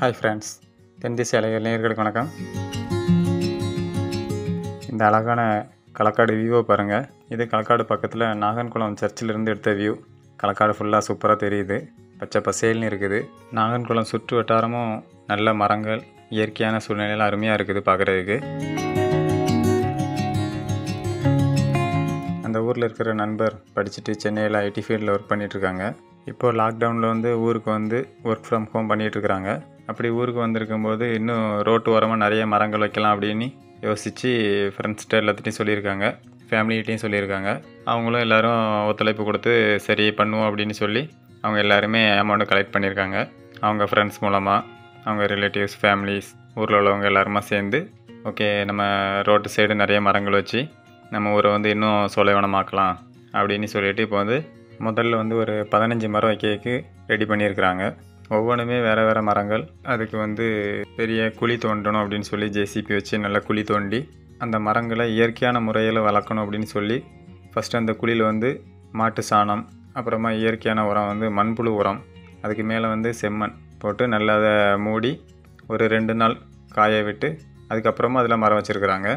Hi friends தென்திசை அலைகள் நேயர்களுக்கு வணக்கம் இந்த அழகான களக்காடு வியூவை பாருங்கள் இது களக்காடு பக்கத்தில் நாகன்குளம் சர்ச்சிலிருந்து எடுத்த வியூ களக்காடு ஃபுல்லாக சூப்பராக தெரியுது பச்சை பசேல்னு இருக்குது நாகன்குளம் சுற்று வட்டாரமும் நல்ல மரங்கள் இயற்கையான சூழ்நிலையில் அருமையாக இருக்குது பார்க்குறதுக்கு அந்த ஊரில் இருக்கிற நண்பர் படிச்சுட்டு சென்னையில் ஐடி ஃபீல்டில் ஒர்க் பண்ணிகிட்ருக்காங்க இப்போ லாக்டவுனில் வந்து ஊருக்கு வந்து ஒர்க் ஃப்ரம் ஹோம் பண்ணிகிட்ருக்குறாங்க அப்படி ஊருக்கு வந்திருக்கும்போது இன்னும் ரோட்டு ஓரமாக நிறைய மரங்கள் வைக்கலாம் அப்படின்னு யோசித்து ஃப்ரெண்ட்ஸ்கிட்ட எல்லாத்துட்டையும் சொல்லியிருக்காங்க ஃபேமிலிகிட்டையும் சொல்லியிருக்காங்க அவங்களும் எல்லோரும் ஒத்துழைப்பு கொடுத்து சரி பண்ணுவோம் அப்படின்னு சொல்லி அவங்க எல்லாருமே அமௌண்ட்டு கலெக்ட் பண்ணியிருக்காங்க அவங்க ஃப்ரெண்ட்ஸ் மூலமாக அவங்க ரிலேட்டிவ்ஸ் ஃபேமிலிஸ் ஊரில் உள்ளவங்க எல்லாருமா சேர்ந்து ஓகே நம்ம ரோட்டு சைடு நிறைய மரங்கள் வச்சு நம்ம ஊரை வந்து இன்னும் சொலைவனமாக்கலாம் அப்படின்னு சொல்லிட்டு இப்போ வந்து முதல்ல வந்து ஒரு பதினஞ்சு மரம் வைக்கிறதுக்கு ரெடி பண்ணியிருக்கிறாங்க ஒவ்வொன்றுமே வேறு வேறு மரங்கள் அதுக்கு வந்து பெரிய குழி தோண்டணும் அப்படின்னு சொல்லி ஜேசிபி வச்சு நல்லா குழி தோண்டி அந்த மரங்களை இயற்கையான முறையில் வளர்க்கணும் அப்படின்னு சொல்லி ஃபஸ்ட்டு அந்த குழியில் வந்து மாட்டு சாணம் அப்புறமா இயற்கையான உரம் வந்து மண்புழு உரம் அதுக்கு மேலே வந்து செம்மண் போட்டு நல்லா அதை மூடி ஒரு ரெண்டு நாள் காய விட்டு அதுக்கப்புறமா அதில் மரம் வச்சுருக்குறாங்க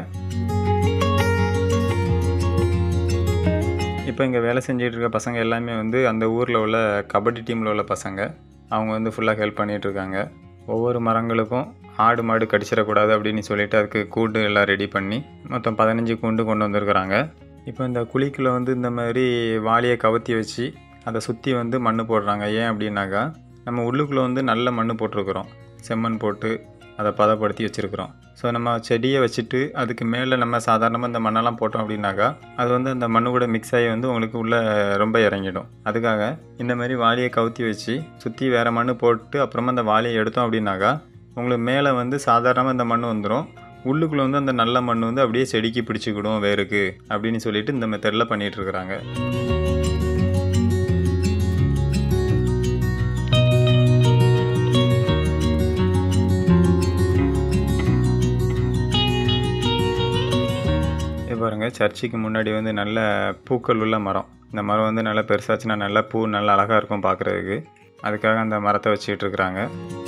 இப்போ இங்கே வேலை செஞ்சுட்டு இருக்க பசங்க எல்லாமே வந்து அந்த ஊரில் உள்ள கபடி டீமில் உள்ள பசங்க அவங்க வந்து ஃபுல்லாக ஹெல்ப் பண்ணிகிட்ருக்காங்க ஒவ்வொரு மரங்களுக்கும் ஆடு மாடு கடிச்சிடக்கூடாது அப்படின்னு சொல்லிட்டு அதுக்கு கூண்டு எல்லாம் ரெடி பண்ணி மொத்தம் பதினஞ்சு கூண்டு கொண்டு வந்திருக்கிறாங்க இப்போ இந்த குழிக்குள்ளே வந்து இந்த மாதிரி வாளியை கவுத்தி வச்சு அதை சுற்றி வந்து மண் போடுறாங்க ஏன் அப்படின்னாக்கா நம்ம உள்ளுக்குள்ளே வந்து நல்ல மண் போட்டிருக்கிறோம் செம்மண் போட்டு அதை பதப்படுத்தி வச்சுருக்குறோம் ஸோ நம்ம செடியை வச்சுட்டு அதுக்கு மேலே நம்ம சாதாரணமாக இந்த மண்ணெல்லாம் போட்டோம் அப்படின்னாக்கா அது வந்து அந்த மண்ணு கூட மிக்ஸ் ஆகி வந்து உங்களுக்கு உள்ளே ரொம்ப இறங்கிடும் அதுக்காக இந்த மாதிரி வாளியை கவுத்தி வச்சு சுற்றி வேறு மண் போட்டு அப்புறமா அந்த வாளியை எடுத்தோம் அப்படின்னாக்கா உங்களுக்கு மேலே வந்து சாதாரணமாக இந்த மண் வந்துடும் உள்ளுக்குள்ளே வந்து அந்த நல்ல மண் வந்து அப்படியே செடிக்கு பிடிச்சிக்கிடும் வேருக்கு அப்படின்னு சொல்லிட்டு இந்த மெத்தடில் பண்ணிகிட்ருக்குறாங்க இது பாருங்கள் சர்ச்சுக்கு முன்னாடி வந்து நல்ல பூக்கள் உள்ள மரம் இந்த மரம் வந்து நல்லா பெருசாச்சுன்னா நல்லா பூ நல்லா அழகாக இருக்கும் பார்க்குறதுக்கு அதுக்காக அந்த மரத்தை வச்சுக்கிட்டு இருக்கிறாங்க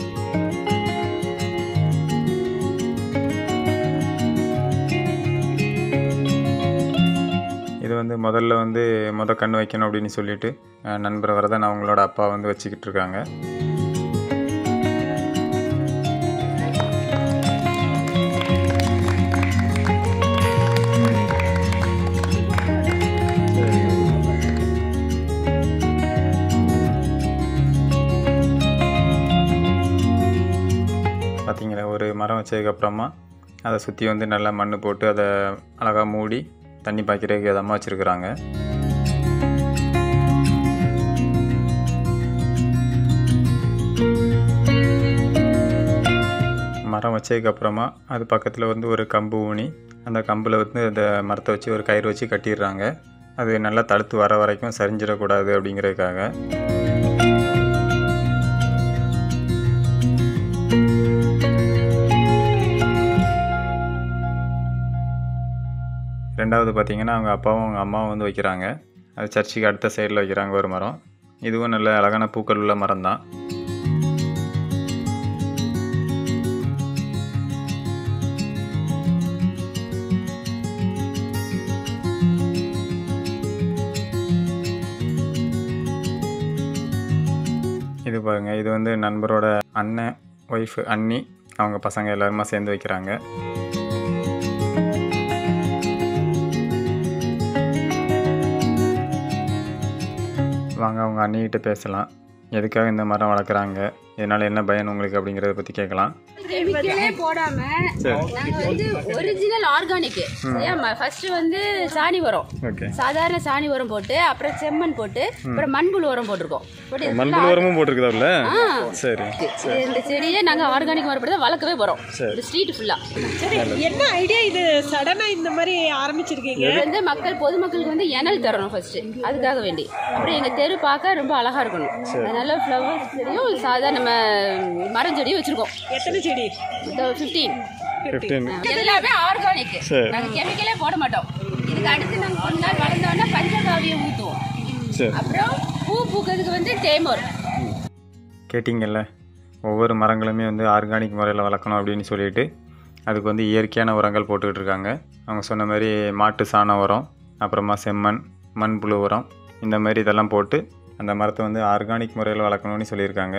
இது வந்து முதல்ல வந்து முத கண் வைக்கணும் அப்படின்னு சொல்லிட்டு அஹ், நண்பர் வரதான் அவங்களோட அப்பா வந்து வச்சுக்கிட்டு இருக்காங்க பார்த்தீங்களா ஒரு மரம் வச்சதுக்கப்புறமா அதை சுற்றி வந்து நல்லா மண் போட்டு அதை அழகாக மூடி தண்ணி பாய்க்கிறதுக்கு விதமாக வச்சுருக்குறாங்க மரம் வச்சதுக்கப்புறமா அது பக்கத்தில் வந்து ஒரு கம்பு ஊனி அந்த கம்பில் வந்து அந்த மரத்தை வச்சு ஒரு கயிறு வச்சு கட்டிடுறாங்க அது நல்லா தடுத்து வர வரைக்கும் சரிஞ்சிடக்கூடாது அப்படிங்கிறதுக்காக ரெண்டாவது பார்த்தீங்கன்னா அவங்க அப்பாவும் அவங்க அம்மாவும் வந்து வைக்கிறாங்க அது சர்ச்சுக்கு அடுத்த சைடில் வைக்கிறாங்க ஒரு மரம் இதுவும் நல்ல அழகான பூக்கள் உள்ள மரம் தான் இது பாருங்க இது வந்து நண்பரோட அண்ணன் ஒய்ஃப் அண்ணி அவங்க பசங்க எல்லாருமா சேர்ந்து வைக்கிறாங்க வாங்க அவங்க அண்ணிக்கிட்ட பேசலாம் எதுக்காக இந்த மரம் வளர்க்குறாங்க இதனால் என்ன பயன் உங்களுக்கு அப்படிங்கிறத பற்றி கேட்கலாம் கெமிக்கலே போடாம நாங்க வந்து ஒரிஜினல் ஆர்கானிக் சரியா ஃபர்ஸ்ட் வந்து சாணி உரம் ஓகே சாதாரண சாணி உரம் போட்டு அப்புறம் செம்மண் போட்டு அப்புறம் மண்புழு உரம் போட்டிருக்கோம் போட்டு இது மண்புழு உரமும் போட்டிருக்குதா உள்ள சரி இது இந்த செடியை நாங்க ஆர்கானிக் மரப்படி தான் வளர்க்கவே போறோம் இந்த ஸ்ட்ரீட் ஃபுல்லா சரி என்ன ஐடியா இது சடனா இந்த மாதிரி ஆரம்பிச்சிருக்கீங்க இது வந்து மக்கள் பொதுமக்களுக்கு வந்து எனல் தரணும் ஃபர்ஸ்ட் அதுக்காக வேண்டி அப்புறம் எங்க தெரு பார்க்க ரொம்ப அழகா இருக்கணும் அதனால ஃப்ளவர் செடியும் சாதாரண நம்ம மரம் செடியும் வச்சிருக்கோம் எத்தனை செடி ஃபிஃப்டீன் ஃபிஃப்டீன் எல்லாமே ஆர்கானிக் சரி. நாங்க கெமிக்கலே போட மாட்டோம் இதுக்கு அடுத்து நாங்க கொஞ்ச நாள் வளர்ந்தோம்னா பஞ்சகாவியம் ஊத்துவோம் சரி அப்புறம் பூ பூக்கிறதுக்கு வந்து தேமோர் கேட்டிங்கல்ல ஒவ்வொரு மரங்களுமே வந்து ஆர்கானிக் முறையில் வளர்க்கணும் அப்படின்னு சொல்லிட்டு அதுக்கு வந்து இயற்கையான உரங்கள் போட்டுக்கிட்டு இருக்காங்க அவங்க சொன்ன மாதிரி மாட்டு சாண உரம் அப்புறமா செம்மண் மண்புழு உரம் இந்த மாதிரி இதெல்லாம் போட்டு அந்த மரத்தை வந்து ஆர்கானிக் முறையில் வளர்க்கணும்னு சொல்லியிருக்காங்க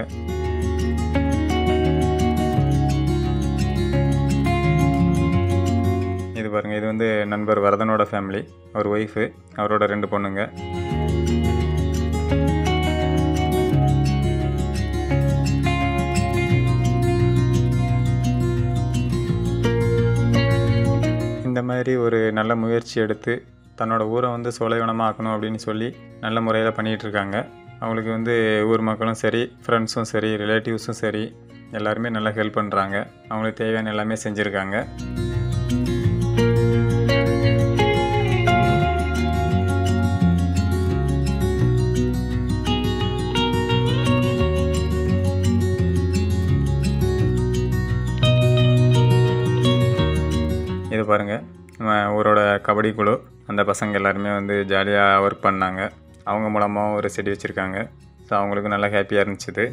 இது பாருங்கள் இது வந்து நண்பர் வரதனோட ஃபேமிலி அவர் ஒய்ஃபு அவரோட ரெண்டு பொண்ணுங்க இந்த மாதிரி ஒரு நல்ல முயற்சி எடுத்து தன்னோட ஊரை வந்து சோலைவனமாக ஆக்கணும் அப்படின்னு சொல்லி நல்ல முறையில் பண்ணிகிட்டு இருக்காங்க அவங்களுக்கு வந்து ஊர் மக்களும் சரி ஃப்ரெண்ட்ஸும் சரி ரிலேட்டிவ்ஸும் சரி எல்லாருமே நல்லா ஹெல்ப் பண்ணுறாங்க அவங்களுக்கு தேவையான எல்லாமே செஞ்சுருக்காங்க இது பாருங்கள் நம்ம ஊரோட கபடி குழு அந்த பசங்க எல்லாருமே வந்து ஜாலியாக ஒர்க் பண்ணாங்க அவங்க மூலமாக ஒரு செடி வச்சுருக்காங்க ஸோ அவங்களுக்கு நல்லா ஹாப்பியாக இருந்துச்சுது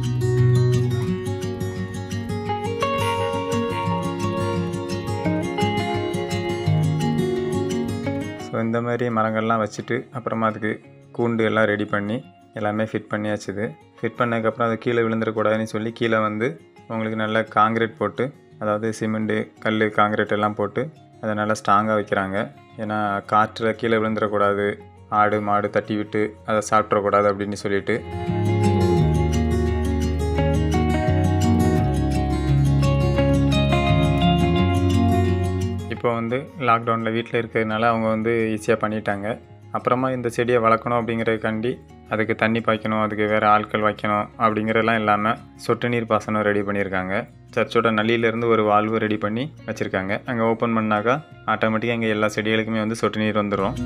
ஸோ இந்த மாதிரி மரங்கள்லாம் வச்சுட்டு அப்புறமா அதுக்கு கூண்டு எல்லாம் ரெடி பண்ணி எல்லாமே ஃபிட் பண்ணியாச்சுது ஃபிட் பண்ணதுக்கப்புறம் அது கீழே விழுந்துடக்கூடாதுன்னு சொல்லி கீழே வந்து உங்களுக்கு நல்ல காங்கிரீட் போட்டு அதாவது சிமெண்ட்டு கல் காங்கிரீட் எல்லாம் போட்டு அதை நல்லா ஸ்ட்ராங்காக வைக்கிறாங்க ஏன்னா காற்றில் கீழே விழுந்துடக்கூடாது ஆடு மாடு தட்டி விட்டு அதை சாப்பிட்றக்கூடாது அப்படின்னு சொல்லிட்டு இப்போ வந்து லாக்டவுனில் வீட்டில் இருக்கிறதுனால அவங்க வந்து ஈஸியாக பண்ணிட்டாங்க அப்புறமா இந்த செடியை வளர்க்கணும் அப்படிங்கிறதுக்காண்டி அதுக்கு தண்ணி பாய்க்கணும் அதுக்கு வேறு ஆட்கள் வைக்கணும் அப்படிங்கிறதெல்லாம் இல்லாமல் சொட்டு நீர் பாசனம் ரெடி பண்ணியிருக்காங்க சர்ச்சோட நள்ளியிலேருந்து ஒரு வால்வு ரெடி பண்ணி வச்சுருக்காங்க அங்கே ஓப்பன் பண்ணாக்கா ஆட்டோமேட்டிக்காக இங்கே எல்லா செடிகளுக்குமே வந்து சொட்டு நீர் வந்துடும்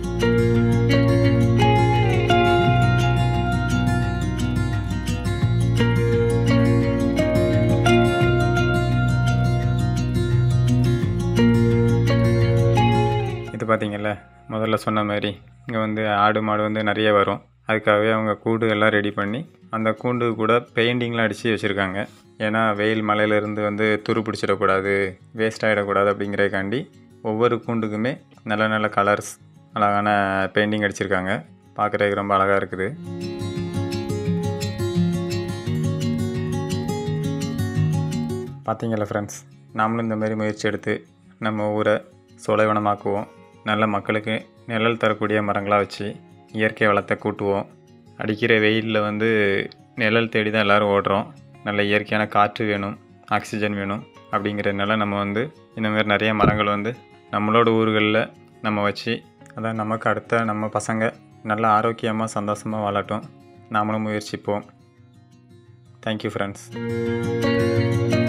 இது பார்த்தீங்கல்ல முதல்ல சொன்ன மாதிரி இங்கே வந்து ஆடு மாடு வந்து நிறைய வரும் அதுக்காகவே அவங்க கூடு எல்லாம் ரெடி பண்ணி அந்த கூண்டு கூட பெயிண்டிங்லாம் அடித்து வச்சுருக்காங்க ஏன்னா வெயில் மழையிலேருந்து வந்து துரு பிடிச்சிடக்கூடாது வேஸ்ட் ஆகிடக்கூடாது அப்படிங்கிறதுக்காண்டி ஒவ்வொரு கூண்டுக்குமே நல்ல நல்ல கலர்ஸ் அழகான பெயிண்டிங் அடிச்சிருக்காங்க பார்க்குறதுக்கு ரொம்ப அழகாக இருக்குது பார்த்தீங்களா ஃப்ரெண்ட்ஸ் நாமளும் இந்த மாதிரி முயற்சி எடுத்து நம்ம ஊரை சோலைவனமாக்குவோம் நல்ல மக்களுக்கு நிழல் தரக்கூடிய மரங்களாக வச்சு இயற்கை வளத்தை கூட்டுவோம் அடிக்கிற வெயிலில் வந்து நிழல் தேடி தான் எல்லோரும் ஓடுறோம் நல்ல இயற்கையான காற்று வேணும் ஆக்சிஜன் வேணும் அப்படிங்கிறதுனால நம்ம வந்து இந்த மாதிரி நிறைய மரங்கள் வந்து நம்மளோட ஊர்களில் நம்ம வச்சு அதான் நமக்கு அடுத்த நம்ம பசங்க நல்ல ஆரோக்கியமாக சந்தோஷமாக வாழட்டும் நாமளும் முயற்சிப்போம் தேங்க்யூ ஃப்ரெண்ட்ஸ்